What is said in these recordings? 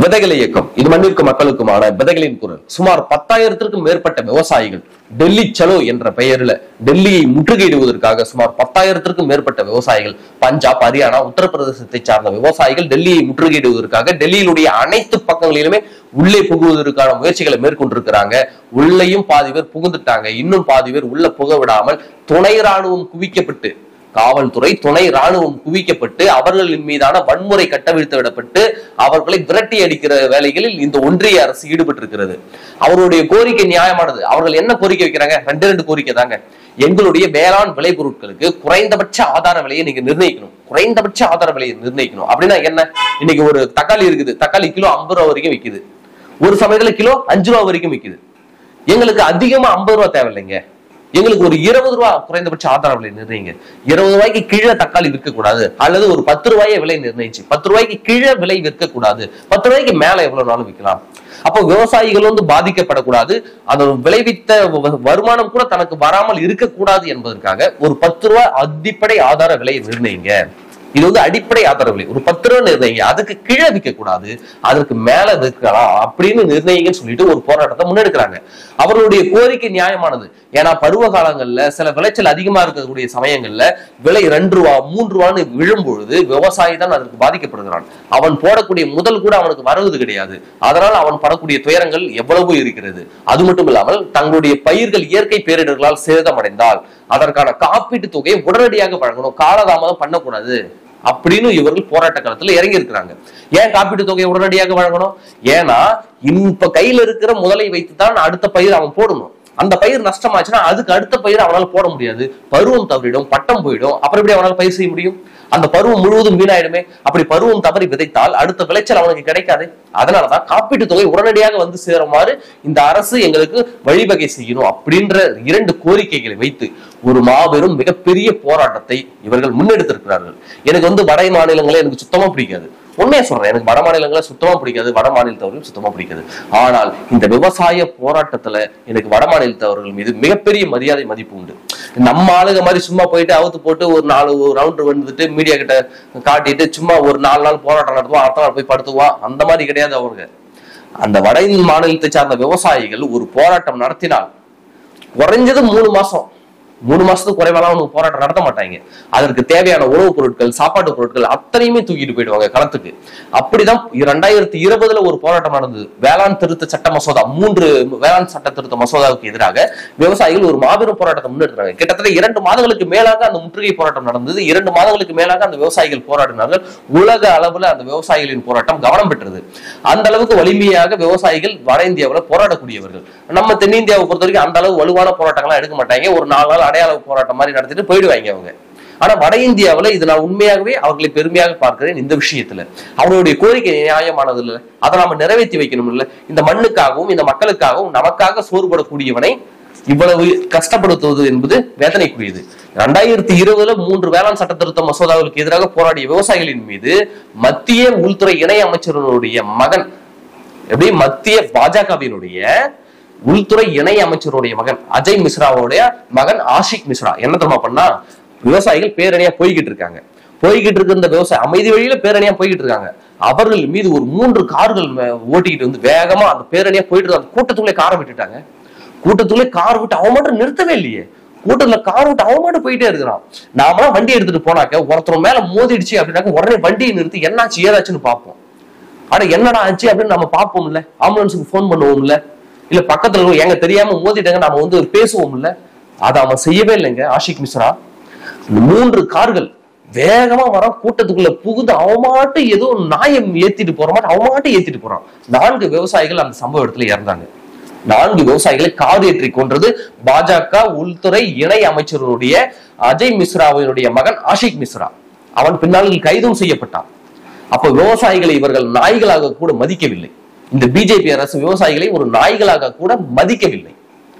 விதைகளை இயக்கம் இது மண்ணிற்கு மக்களுக்குமான விதைகளின் குரல் சுமார் பத்தாயிரத்திற்கும் மேற்பட்ட விவசாயிகள் டெல்லி சலோ என்ற பெயரில் டெல்லியை முற்றுகையிடுவதற்காக சுமார் பத்தாயிரத்திற்கும் மேற்பட்ட விவசாயிகள் பஞ்சாப் ஹரியானா உத்தரப்பிரதேசத்தை சார்ந்த விவசாயிகள் டெல்லியை முற்றுகையிடுவதற்காக டெல்லியிலுடைய அனைத்து பக்கங்களிலுமே உள்ளே புகுவதற்கான முயற்சிகளை மேற்கொண்டிருக்கிறாங்க உள்ளேயும் பாதி பேர் புகுந்துட்டாங்க இன்னும் பாதி பேர் உள்ள புக விடாமல் துணை ராணுவம் குவிக்கப்பட்டு காவல்துறை துணை ராணுவம் குவிக்கப்பட்டு அவர்களின் மீதான வன்முறை கட்டவிழ்த்து விடப்பட்டு அவர்களை விரட்டி அடிக்கிற வேலைகளில் இந்த ஒன்றிய அரசு ஈடுபட்டிருக்கிறது அவருடைய கோரிக்கை நியாயமானது அவர்கள் என்ன கோரிக்கை வைக்கிறாங்க ரெண்டு ரெண்டு கோரிக்கை தாங்க எங்களுடைய வேளாண் விளைபொருட்களுக்கு குறைந்தபட்ச ஆதார விலையை நீங்க நிர்ணயிக்கணும் குறைந்தபட்ச ஆதார விலையை நிர்ணயிக்கணும் அப்படின்னா என்ன இன்னைக்கு ஒரு தக்காளி இருக்குது தக்காளி கிலோ ஐம்பது ரூபா வரைக்கும் விக்குது ஒரு சமயத்துல கிலோ அஞ்சு ரூபா வரைக்கும் விக்குது எங்களுக்கு அதிகமா ஐம்பது ரூபா தேவையில்லைங்க எங்களுக்கு ஒரு இருபது ரூபா குறைந்தபட்ச ஆதார விலை நிர்ணயிங்க இருபது ரூபாய்க்கு கீழே தக்காளி விற்க கூடாது அல்லது ஒரு பத்து ரூபாயை விலை நிர்ணயிச்சு பத்து ரூபாய்க்கு கீழே விலை விற்க கூடாது பத்து ரூபாய்க்கு மேல எவ்வளவு நாளும் விற்கலாம் அப்போ விவசாயிகள் வந்து பாதிக்கப்படக்கூடாது அந்த விளைவித்த வ- வருமானம் கூட தனக்கு வராமல் இருக்கக்கூடாது என்பதற்காக ஒரு பத்து ரூபாய் அடிப்படை ஆதார விலையை நிர்ணயிங்க இது வந்து அடிப்படை ஆதார விலை ஒரு பத்து ரூபா நிர்ணயிங்க அதுக்கு கீழே விற்க கூடாது அதற்கு மேல விற்கலாம் அப்படின்னு நிர்ணயிங்கன்னு சொல்லிட்டு ஒரு போராட்டத்தை முன்னெடுக்கிறாங்க அவர்களுடைய கோரிக்கை நியாயமானது ஏன்னா பருவ காலங்கள்ல சில விளைச்சல் அதிகமா இருக்கக்கூடிய சமயங்கள்ல விலை ரெண்டு ரூபா மூன்று ரூபான்னு விழும்பொழுது விவசாயி தான் அதற்கு பாதிக்கப்படுகிறான் அவன் போடக்கூடிய முதல் கூட அவனுக்கு வருவது கிடையாது அதனால் அவன் படக்கூடிய துயரங்கள் எவ்வளவு இருக்கிறது அது மட்டும் இல்லாமல் தங்களுடைய பயிர்கள் இயற்கை பேரிடர்களால் சேதமடைந்தால் அதற்கான காப்பீட்டு தொகையை உடனடியாக வழங்கணும் காலதாமதம் பண்ணக்கூடாது அப்படின்னு இவர்கள் போராட்ட காலத்துல இறங்கி இருக்கிறாங்க ஏன் காப்பீட்டு தொகையை உடனடியாக வழங்கணும் ஏன்னா இப்ப கையில இருக்கிற முதலை வைத்து தான் அடுத்த பயிர் அவன் போடணும் அந்த பயிர் நஷ்டமாச்சுன்னா அதுக்கு அடுத்த பயிர் அவனால போட முடியாது பருவம் தவறிடும் பட்டம் போயிடும் அப்புறம் எப்படி அவனால பயிர் செய்ய முடியும் அந்த பருவம் முழுவதும் வீணாயிடுமே அப்படி பருவம் தவறி விதைத்தால் அடுத்த விளைச்சல் அவனுக்கு கிடைக்காது அதனாலதான் காப்பீட்டு தொகை உடனடியாக வந்து சேருமாறு இந்த அரசு எங்களுக்கு வழிவகை செய்யணும் அப்படின்ற இரண்டு கோரிக்கைகளை வைத்து ஒரு மாபெரும் மிகப்பெரிய போராட்டத்தை இவர்கள் முன்னெடுத்திருக்கிறார்கள் எனக்கு வந்து வட மாநிலங்களே எனக்கு சுத்தமா பிடிக்காது உண்மையா சொல்றேன் எனக்கு வட மாநிலங்களை சுத்தமா பிடிக்காது வட மாநிலத்தவர்களும் சுத்தமா பிடிக்காது ஆனால் இந்த விவசாய போராட்டத்துல எனக்கு வட மாநிலத்தவர்கள் மீது மிகப்பெரிய மரியாதை மதிப்பு உண்டு நம்ம ஆளுங்க மாதிரி சும்மா போயிட்டு அவுத்து போட்டு ஒரு நாலு ரவுண்டு வந்துட்டு மீடியா கிட்ட காட்டிட்டு சும்மா ஒரு நாலு நாள் போராட்டம் நடத்துவோம் அடுத்த நாள் போய் படுத்துவான் அந்த மாதிரி கிடையாது அவங்க அந்த வட மாநிலத்தை சார்ந்த விவசாயிகள் ஒரு போராட்டம் நடத்தினால் குறைஞ்சது மூணு மாசம் மூணு மாசத்துக்கு குறைவாலாம் அவங்க போராட்டம் நடத்த மாட்டாங்க அதற்கு தேவையான உணவுப் பொருட்கள் சாப்பாட்டு பொருட்கள் அத்தனையுமே தூக்கிட்டு போயிடுவாங்க களத்துக்கு அப்படிதான் இரண்டாயிரத்தி இருபதுல ஒரு போராட்டம் நடந்தது வேளாண் திருத்த சட்ட மசோதா மூன்று வேளாண் சட்ட திருத்த மசோதாவுக்கு எதிராக விவசாயிகள் ஒரு மாபெரும் போராட்டத்தை முன்னெடுத்தாங்க கிட்டத்தட்ட இரண்டு மாதங்களுக்கு மேலாக அந்த முற்றுகை போராட்டம் நடந்தது இரண்டு மாதங்களுக்கு மேலாக அந்த விவசாயிகள் போராடினார்கள் உலக அளவுல அந்த விவசாயிகளின் போராட்டம் கவனம் பெற்றது அந்த அளவுக்கு வலிமையாக விவசாயிகள் வட இந்தியாவுல போராடக்கூடியவர்கள் நம்ம தென்னிந்தியாவை பொறுத்த வரைக்கும் அந்த அளவு வலுவான போராட்டங்கள்லாம் எடுக்க மாட்டாங்க ஒரு நாலு நாள் அடையாள போராட்டம் மாதிரி நடத்திட்டு போயிடுவாங்க அவங்க ஆனா வட இந்தியாவுல இது நான் உண்மையாகவே அவர்களை பெருமையாக பார்க்கிறேன் இந்த விஷயத்துல அவங்களுடைய கோரிக்கை நியாயமானது இல்ல அதை நாம நிறைவேற்றி வைக்கணும் இல்ல இந்த மண்ணுக்காகவும் இந்த மக்களுக்காகவும் நமக்காக சோறுபடக்கூடியவனை இவ்வளவு கஷ்டப்படுத்துவது என்பது வேதனைக்குரியது ரெண்டாயிரத்தி இருபதுல மூன்று வேளாண் சட்ட திருத்த மசோதாவுக்கு எதிராக போராடிய விவசாயிகளின் மீது மத்திய உள்துறை இணை அமைச்சருடைய மகன் எப்படி மத்திய பாஜகவினுடைய உள்துறை இணை அமைச்சருடைய மகன் அஜய் மிஸ்ராவுடைய மகன் ஆஷிக் மிஸ்ரா என்ன தெரியுமா பண்ணா விவசாயிகள் பேரணியா போய்கிட்டு இருக்காங்க போய்கிட்டு இருக்க இந்த விவசாய அமைதி வழியில பேரணியா போய்கிட்டு இருக்காங்க அவர்கள் மீது ஒரு மூன்று கார்கள் மே- ஓட்டிக்கிட்டு வந்து வேகமா அந்த பேரணியா போயிட்டு இருக்க அந்த கூட்டத்துக்குள்ளே காரை விட்டுட்டாங்க கூட்டத்துக்குள்ளே கார் விட்டு அவன் மட்டும் நிறுத்தவே இல்லையே கூட்டத்துல கார் விட்டு அவன் மட்டும் போயிட்டே இருக்கிறான் நாமலாம் வண்டி எடுத்துட்டு போனாக்க ஒருத்தர் மேல மோதிடுச்சு அப்படின்னாக்க உடனே வண்டியை நிறுத்தி என்னாச்சு ஏதாச்சுன்னு பார்ப்போம் ஆனா என்னடா ஆச்சு அப்படின்னு நம்ம பார்ப்போம்ல ஆம்புலன்ஸுக்கு ஃபோன் பண்ணுவோம்ல இல்ல பக்கத்துல இருக்கவங்க, எங்க தெரியாம மோதிட்டாங்க நாம வந்து பேசுவோம்ல அதை அவன் செய்யவே இல்லைங்க ஆஷிக் மிஸ்ரா இந்த மூன்று கார்கள் வேகமா வர கூட்டத்துக்குள்ள புகுந்து அவன் மாட்டு ஏதோ நாயம் ஏத்திட்டு போற மாட்டு அவன் மாட்டு ஏத்திட்டு போறான் நான்கு விவசாயிகள் அந்த சம்பவ இடத்துல இறந்தாங்க நான்கு விவசாயிகளை கார் ஏற்றி கொன்றது பாஜக உள்துறை இணை அமைச்சருடைய அஜய் மிஸ்ராவினுடைய மகன் ஆஷிக் மிஸ்ரா அவன் பின்னால் கைதும் செய்யப்பட்டான் அப்ப விவசாயிகளை இவர்கள் நாய்களாக கூட மதிக்கவில்லை இந்த பிஜேபி அரசு விவசாயிகளை ஒரு நாய்களாக கூட மதிக்கவில்லை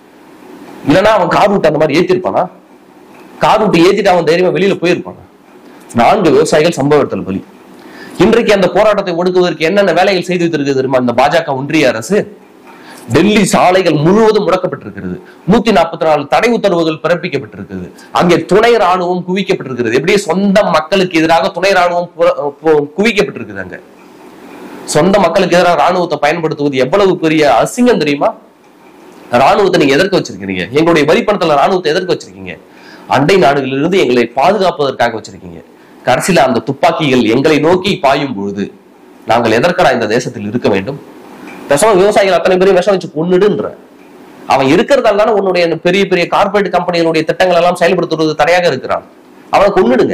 இல்லைன்னா அவன் கார் விட்டு அந்த மாதிரி ஏத்திருப்பானா கார் விட்டு ஏத்திட்டு அவன் தைரியமா வெளியில போயிருப்பானா நான்கு விவசாயிகள் சம்பவத்தில் பலி இன்றைக்கு அந்த போராட்டத்தை ஒடுக்குவதற்கு என்னென்ன வேலைகள் செய்து வைத்திருக்கு தெரியுமா இந்த பாஜக ஒன்றிய அரசு டெல்லி சாலைகள் முழுவதும் முடக்கப்பட்டிருக்கிறது நூத்தி நாற்பத்தி நாலு தடை உத்தரவுகள் பிறப்பிக்கப்பட்டிருக்கிறது அங்கே துணை ராணுவம் குவிக்கப்பட்டிருக்கிறது எப்படி சொந்த மக்களுக்கு எதிராக துணை ராணுவம் புற- பு- குவிக்கப்பட்டிருக்குது அங்க சொந்த மக்களுக்கு எதிராக ராணுவத்தை பயன்படுத்துவது எவ்வளவு பெரிய அசிங்கம் தெரியுமா ராணுவத்தை நீங்க எதற்கு வச்சிருக்கீங்க எங்களுடைய வரிப்பணத்துல ராணுவத்தை எதற்கு வச்சிருக்கீங்க அண்டை நாடுகளிலிருந்து எங்களை பாதுகாப்பதற்காக வச்சிருக்கீங்க கடைசியில அந்த துப்பாக்கிகள் எங்களை நோக்கி பாயும் பொழுது நாங்கள் எதற்கடா இந்த தேசத்தில் இருக்க வேண்டும் பேசாம விவசாயிகள் அத்தனை பேரையும் விஷம் வச்சு கொன்னுடுன்ற அவன் இருக்கிறதால தானே உன்னுடைய இந்த பெரிய பெரிய கார்பரேட் கம்பெனிகளுடைய திட்டங்கள் எல்லாம் செயல்படுத்துவது தடையாக இருக்கிறான் அவனை கொன்னுடுங்க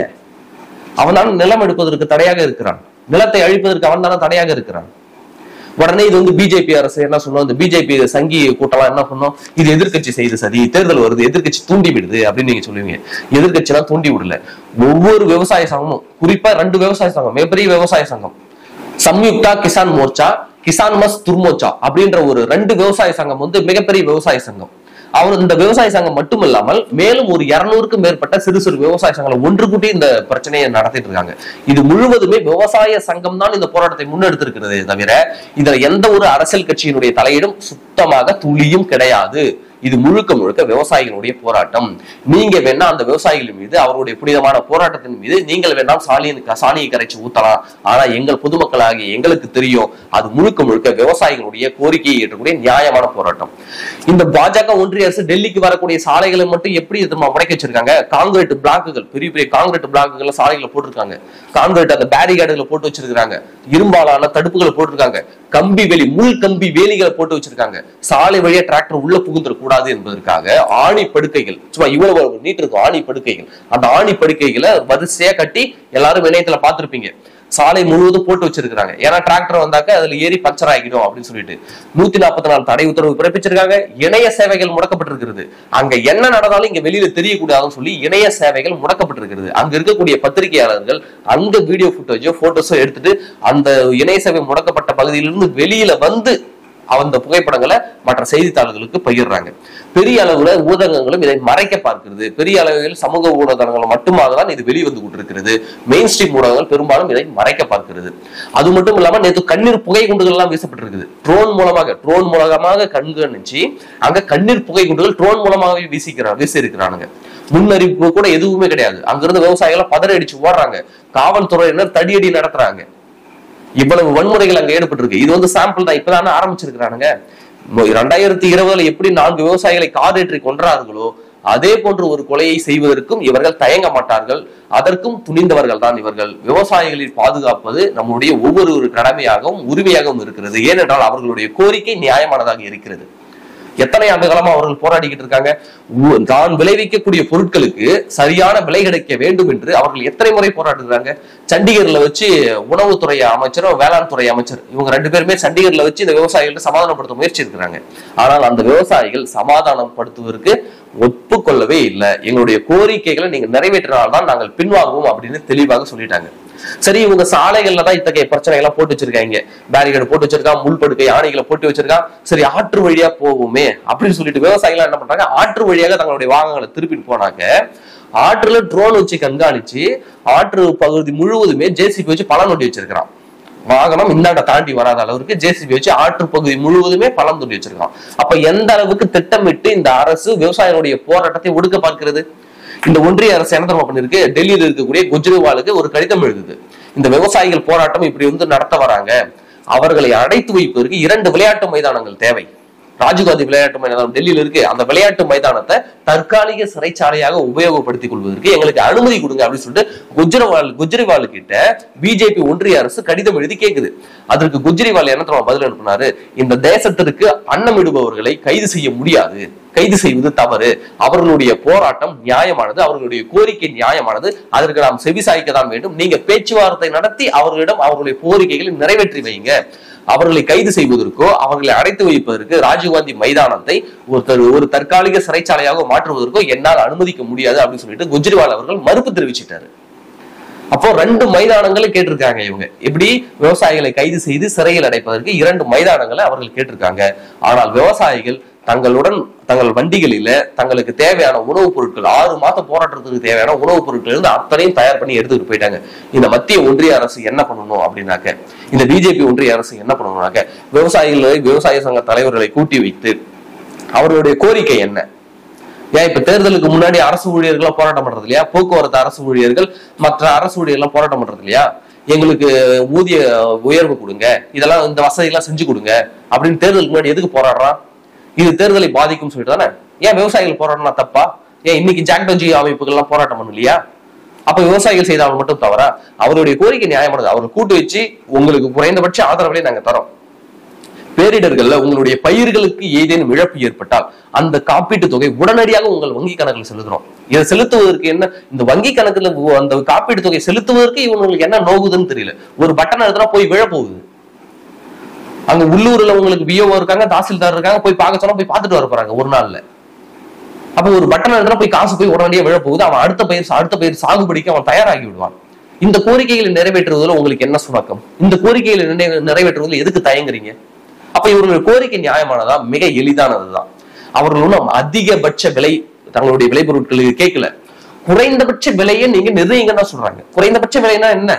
அவன் தான் நிலம் எடுப்பதற்கு தடையாக இருக்கிறான் நிலத்தை அழிப்பதற்கு அவன் தானே தடையாக இருக்கிறான் உடனே இது வந்து பிஜேபி அரசு என்ன சொன்னோம் இந்த பிஜேபி சங்கி கூட்டம்லாம் என்ன பண்ணோம் இது எதிர்க்கட்சி செய்து சரி தேர்தல் வருது எதிர்க்கட்சி தூண்டி விடுது அப்படின்னு நீங்க சொல்லுவீங்க எதிர்க்கட்சி எல்லாம் தூண்டி விடல ஒவ்வொரு விவசாய சங்கமும் குறிப்பா ரெண்டு விவசாய சங்கம் மிகப்பெரிய விவசாய சங்கம் சம்யுக்தா கிசான் மோர்ச்சா கிசான் மஸ் துர்மோர்ச்சா அப்படின்ற ஒரு ரெண்டு விவசாய சங்கம் வந்து மிகப்பெரிய விவசாய சங்கம் அவர் இந்த விவசாய சங்கம் மட்டும் இல்லாமல் மேலும் ஒரு இருநூறுக்கும் மேற்பட்ட சிறு சிறு விவசாய சங்கங்களை ஒன்று கூட்டி இந்த பிரச்சனையை நடத்திட்டு இருக்காங்க இது முழுவதுமே விவசாய சங்கம் தான் இந்த போராட்டத்தை முன்னெடுத்திருக்கிறது தவிர இதுல எந்த ஒரு அரசியல் கட்சியினுடைய தலையீடும் சுத்தமாக துளியும் கிடையாது இது முழுக்க முழுக்க விவசாயிகளுடைய போராட்டம் நீங்க வேணா அந்த விவசாயிகள் மீது அவருடைய புனிதமான போராட்டத்தின் மீது நீங்கள் வேணாம் சாலியின் சாணியை கரைச்சு ஊத்தலாம் ஆனா எங்கள் பொதுமக்களாகிய எங்களுக்கு தெரியும் அது முழுக்க முழுக்க விவசாயிகளுடைய கோரிக்கையை ஏற்றக்கூடிய நியாயமான போராட்டம் இந்த பாஜக ஒன்றிய அரசு டெல்லிக்கு வரக்கூடிய சாலைகளை மட்டும் எப்படி திரும்ப முடக்கி வச்சிருக்காங்க காங்கிரீட் பிளாக்குகள் பெரிய பெரிய காங்கிரீட் பிளாக்குகள் சாலைகளை போட்டிருக்காங்க காங்கிரீட் அந்த பேரிகார்டுகளை போட்டு வச்சிருக்காங்க இரும்பாலான தடுப்புகளை போட்டிருக்காங்க கம்பி வேலி முள் கம்பி வேலிகளை போட்டு வச்சிருக்காங்க சாலை வழியா டிராக்டர் உள்ள புகுந்துடக் கூடாது என்பதற்காக ஆணி படுக்கைகள் சும்மா இவ்வளவு நீட்டு இருக்கும் ஆணி படுக்கைகள் அந்த ஆணி படுக்கைகளை வரிசையா கட்டி எல்லாரும் இணையத்துல பார்த்திருப்பீங்க சாலை முழுவதும் போட்டு வச்சிருக்காங்க ஏன்னா டிராக்டர் வந்தாக்க அதுல ஏறி பஞ்சர் ஆகிடும் அப்படின்னு சொல்லிட்டு நூத்தி நாற்பத்தி நாலு தடை உத்தரவு பிறப்பிச்சிருக்காங்க இணைய சேவைகள் முடக்கப்பட்டிருக்கிறது அங்க என்ன நடந்தாலும் இங்க வெளியில தெரியக்கூடாதுன்னு சொல்லி இணைய சேவைகள் முடக்கப்பட்டிருக்கிறது அங்க இருக்கக்கூடிய பத்திரிகையாளர்கள் அங்க வீடியோ ஃபுட்டேஜோ போட்டோஸோ எடுத்துட்டு அந்த இணைய சேவை முடக்கப்பட்ட பகுதியிலிருந்து வெளியில வந்து அந்த புகைப்படங்களை மற்ற செய்தித்தாள்களுக்கு பகிர்றாங்க பெரிய அளவுல ஊடகங்களும் இதை மறைக்க பார்க்கிறது பெரிய அளவில் சமூக ஊடகங்கள் மட்டுமாக தான் இது வெளிவந்து கொண்டிருக்கிறது மெயின் ஸ்ட்ரீம் ஊடகங்கள் பெரும்பாலும் இதை மறைக்க பார்க்கிறது அது மட்டும் இல்லாம நேற்று கண்ணீர் புகை குண்டுகள் எல்லாம் வீசப்பட்டிருக்குது ட்ரோன் மூலமாக ட்ரோன் மூலமாக கண்காணிச்சு அங்க கண்ணீர் புகை குண்டுகள் ட்ரோன் மூலமாகவே வீசிக்கிறாங்க வீசி இருக்கிறானுங்க முன்னறிவிப்பு கூட எதுவுமே கிடையாது அங்கிருந்து விவசாயிகள் பதற அடிச்சு ஓடுறாங்க காவல்துறையினர் தடியடி நடத்துறாங்க இவ்வளவு வன்முறைகள் அங்க ஏற்பட்டிருக்கு இது வந்து சாம்பிள் தான் இப்பதானே ஆரம்பிச்சிருக்கிறானுங்க ரெண்டாயிரத்தி இருபதுல எப்படி நான்கு விவசாயிகளை காதேற்றி கொன்றார்களோ அதே போன்று ஒரு கொலையை செய்வதற்கும் இவர்கள் தயங்க மாட்டார்கள் அதற்கும் துணிந்தவர்கள் தான் இவர்கள் விவசாயிகளை பாதுகாப்பது நம்முடைய ஒவ்வொரு ஒரு கடமையாகவும் உரிமையாகவும் இருக்கிறது ஏனென்றால் அவர்களுடைய கோரிக்கை நியாயமானதாக இருக்கிறது எத்தனை ஆண்டு காலமா அவர்கள் போராடிக்கிட்டு இருக்காங்க உ- தான் விளைவிக்கக்கூடிய பொருட்களுக்கு சரியான விலை கிடைக்க வேண்டும் என்று அவர்கள் எத்தனை முறை போராடுறாங்க சண்டிகர்ல வச்சு உணவுத்துறை அமைச்சரும் வேளாண் துறை அமைச்சர் இவங்க ரெண்டு பேருமே சண்டிகர்ல வச்சு இந்த விவசாயிகளை சமாதானப்படுத்த முயற்சி இருக்கிறாங்க ஆனால் அந்த விவசாயிகள் சமாதானப்படுத்துவதற்கு ஒப்புக்கொள்ளவே இல்லை எங்களுடைய கோரிக்கைகளை நீங்க நிறைவேற்றினால்தான் நாங்கள் பின்வாங்குவோம் அப்படின்னு தெளிவாக சொல்லிட்டாங்க சரி இவங்க சாலைகள்ல தான் இத்தகைய பிரச்சனை எல்லாம் போட்டு வச்சிருக்காங்க பேரிகேடு போட்டு வச்சிருக்கான் முள் படுக்கை ஆணைகளை போட்டு வச்சிருக்கான் சரி ஆற்று வழியா போவோமே அப்படின்னு சொல்லிட்டு விவசாயிகள் என்ன பண்றாங்க ஆற்று வழியாக தங்களுடைய வாகனங்களை திருப்பிட்டு போனாங்க ஆற்றுல ட்ரோன் வச்சு கண்காணிச்சு ஆற்று பகுதி முழுவதுமே ஜேசிபி வச்சு பழம் நொட்டி வச்சிருக்கிறான் வாகனம் இந்தாண்ட தாண்டி வராத அளவுக்கு ஜேசிபி வச்சு ஆற்று பகுதி முழுவதுமே பழம் தூண்டி வச்சிருக்கான் அப்ப எந்த அளவுக்கு திட்டமிட்டு இந்த அரசு விவசாயிகளுடைய போராட்டத்தை ஒடுக்க பார்க்கிறது இந்த ஒன்றிய அரசு என்ன தெரியுமா பண்ணிருக்கு டெல்லியில் இருக்கக்கூடிய குஜ்ரிவாலுக்கு ஒரு கடிதம் எழுதுது இந்த விவசாயிகள் போராட்டம் இப்படி வந்து நடத்த வராங்க அவர்களை அடைத்து வைப்பதற்கு இரண்டு விளையாட்டு மைதானங்கள் தேவை ராஜீவ்காந்தி விளையாட்டு மைதானம் டெல்லியில இருக்கு அந்த விளையாட்டு மைதானத்தை தற்காலிக சிறைச்சாலையாக உபயோகப்படுத்திக் கொள்வதற்கு எங்களுக்கு அனுமதி கொடுங்க அப்படின்னு சொல்லிட்டு குஜ்ரவால் குஜ்ரிவால் கிட்ட பிஜேபி ஒன்றிய அரசு கடிதம் எழுதி கேக்குது அதற்கு குஜ்ரிவால் என்ன தெரியுமா பதில் அனுப்புனாரு இந்த தேசத்திற்கு அன்னமிடுபவர்களை கைது செய்ய முடியாது கைது செய்வது தவறு அவர்களுடைய போராட்டம் நியாயமானது அவர்களுடைய கோரிக்கை நியாயமானது அதற்கு நாம் செவிசாய்க்க தான் வேண்டும் நீங்க பேச்சுவார்த்தை நடத்தி அவர்களிடம் அவர்களுடைய கோரிக்கைகளை நிறைவேற்றி வைங்க அவர்களை கைது செய்வதற்கோ அவர்களை அடைத்து வைப்பதற்கு ராஜீவ்காந்தி மைதானத்தை ஒரு தர்- ஒரு தற்காலிக சிறைச்சாலையாக மாற்றுவதற்கோ என்னால் அனுமதிக்க முடியாது அப்படின்னு சொல்லிட்டு குஜ்ரிவால் அவர்கள் மறுப்பு தெரிவிச்சிட்டாரு அப்போ ரெண்டு மைதானங்களை கேட்டிருக்காங்க இவங்க எப்படி விவசாயிகளை கைது செய்து சிறையில் அடைப்பதற்கு இரண்டு மைதானங்களை அவர்கள் கேட்டிருக்காங்க ஆனால் விவசாயிகள் தங்களுடன் தங்கள் வண்டிகளில தங்களுக்கு தேவையான உணவுப் பொருட்கள் ஆறு மாதம் போராட்டத்துக்கு தேவையான உணவுப் பொருட்கள் இருந்து அத்தனையும் தயார் பண்ணி எடுத்துட்டு போயிட்டாங்க இந்த மத்திய ஒன்றிய அரசு என்ன பண்ணணும் அப்படின்னாக்க இந்த பிஜேபி ஒன்றிய அரசு என்ன பண்ணணும்னாக்க விவசாயிகளை விவசாய சங்க தலைவர்களை கூட்டி வைத்து அவர்களுடைய கோரிக்கை என்ன ஏன் இப்ப தேர்தலுக்கு முன்னாடி அரசு ஊழியர்கள் போராட்டம் பண்றது இல்லையா போக்குவரத்து அரசு ஊழியர்கள் மற்ற அரசு ஊழியர்கள் போராட்டம் பண்றது இல்லையா எங்களுக்கு ஊதிய உயர்வு கொடுங்க இதெல்லாம் இந்த வசதி எல்லாம் செஞ்சு கொடுங்க அப்படின்னு தேர்தலுக்கு முன்னாடி எதுக்கு போராடுறான் இது தேர்தலை பாதிக்கும் சொல்லிட்டு தானே ஏன் விவசாயிகள் போராடினா தப்பா ஏன் இன்னைக்கு ஜாக்டோஜி அமைப்புகள்லாம் போராட்டம் பண்ணலையா அப்ப விவசாயிகள் செய்தால் மட்டும் தவறா அவருடைய கோரிக்கை நியாயமானது அவரை கூட்டு வச்சு உங்களுக்கு குறைந்தபட்ச ஆதரவுகளை நாங்க தரோம் பேரிடர்கள்ல உங்களுடைய பயிர்களுக்கு ஏதேனும் இழப்பு ஏற்பட்டால் அந்த காப்பீட்டு தொகை உடனடியாக உங்கள் வங்கி கணக்கில் செலுத்துறோம் இதை செலுத்துவதற்கு என்ன இந்த வங்கி கணக்குல உ- அந்த காப்பீட்டு தொகை செலுத்துவதற்கு இவங்களுக்கு என்ன நோகுதுன்னு தெரியல ஒரு பட்டன் எழுதுனா போய் விழ போகுது அங்க உள்ளூர்ல உங்களுக்கு பிஓ இருக்காங்க தாசில்தார் இருக்காங்க போய் பார்க்க சொன்னா போய் பார்த்துட்டு வர போறாங்க ஒரு நாள்ல அப்ப ஒரு பட்டன் எழுதுனா போய் காசு போய் உடனடியாக விழ போகுது அவன் அடுத்த பயிர் அடுத்த பயிர் சாகுபடிக்கு அவன் தயாராகி விடுவான் இந்த கோரிக்கைகளை நிறைவேற்றுவதில் உங்களுக்கு என்ன சுணக்கம் இந்த கோரிக்கைகளை நினை- நிறைவேற்றுவதில் எதுக்கு தயங்குறீங்க அப்ப இவர்களுடைய கோரிக்கை நியாயமானதா மிக எளிதானதுதான் அவர்கள் ஒன்றும் அதிகபட்ச விலை தங்களுடைய விளைபொருட்களுக்கு கேட்கல குறைந்தபட்ச விலையை நீங்க நிர்ணயிங்கன்னா சொல்றாங்க குறைந்தபட்ச விலைனா என்ன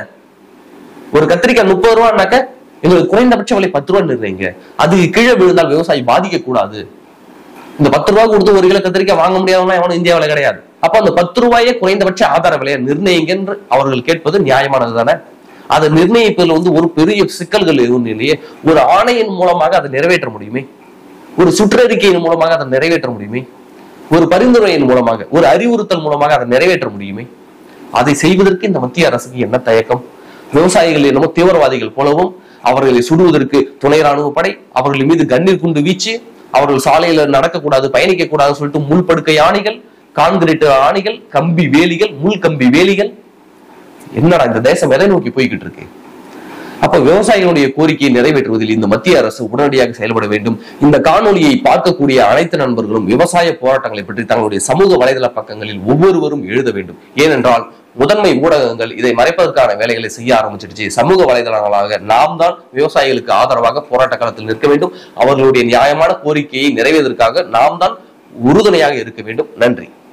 ஒரு கத்திரிக்காய் முப்பது ரூபான்னாக்க எங்களுக்கு குறைந்தபட்ச விலை பத்து ரூபா நிர்ணயிங்க அது கீழே விழுந்தால் விவசாயி பாதிக்க கூடாது இந்த பத்து ரூபா கொடுத்து ஒரு கிலோ கத்திரிக்காய் வாங்க முடியாதவனா எவனும் இந்தியாவில் கிடையாது அப்ப அந்த பத்து ரூபாயே குறைந்தபட்ச ஆதார விலையை நிர்ணயிங்க என்று அவர்கள் கேட்பது நியாயமானது தானே அதை நிர்ணயிப்பதில் வந்து ஒரு பெரிய சிக்கல்கள் எதுவும் இல்லையே ஒரு ஆணையின் மூலமாக அதை நிறைவேற்ற முடியுமே ஒரு சுற்றறிக்கையின் மூலமாக அதை நிறைவேற்ற முடியுமே ஒரு பரிந்துரையின் மூலமாக ஒரு அறிவுறுத்தல் மூலமாக அதை நிறைவேற்ற முடியுமே அதை செய்வதற்கு இந்த மத்திய அரசுக்கு என்ன தயக்கம் விவசாயிகள் என்னமோ தீவிரவாதிகள் போலவும் அவர்களை சுடுவதற்கு துணை ராணுவ படை அவர்கள் மீது கண்ணீர் குண்டு வீச்சு அவர்கள் சாலையில நடக்கக்கூடாது பயணிக்க கூடாதுன்னு சொல்லிட்டு முள் படுக்கை ஆணிகள் கான்கிரீட் ஆணிகள் கம்பி வேலிகள் முள் கம்பி வேலிகள் என்னடா இந்த தேசம் எதை நோக்கி போய்கிட்டு இருக்கு அப்ப விவசாயிகளுடைய கோரிக்கையை நிறைவேற்றுவதில் இந்த மத்திய அரசு உடனடியாக செயல்பட வேண்டும் இந்த காணொளியை பார்க்கக்கூடிய அனைத்து நண்பர்களும் விவசாய போராட்டங்களை பற்றி தங்களுடைய சமூக வலைதள பக்கங்களில் ஒவ்வொருவரும் எழுத வேண்டும் ஏனென்றால் முதன்மை ஊடகங்கள் இதை மறைப்பதற்கான வேலைகளை செய்ய ஆரம்பிச்சிடுச்சு சமூக வலைதளங்களாக நாம் தான் விவசாயிகளுக்கு ஆதரவாக போராட்ட காலத்தில் நிற்க வேண்டும் அவர்களுடைய நியாயமான கோரிக்கையை நிறைவேறுவதற்காக நாம் தான் உறுதுணையாக இருக்க வேண்டும் நன்றி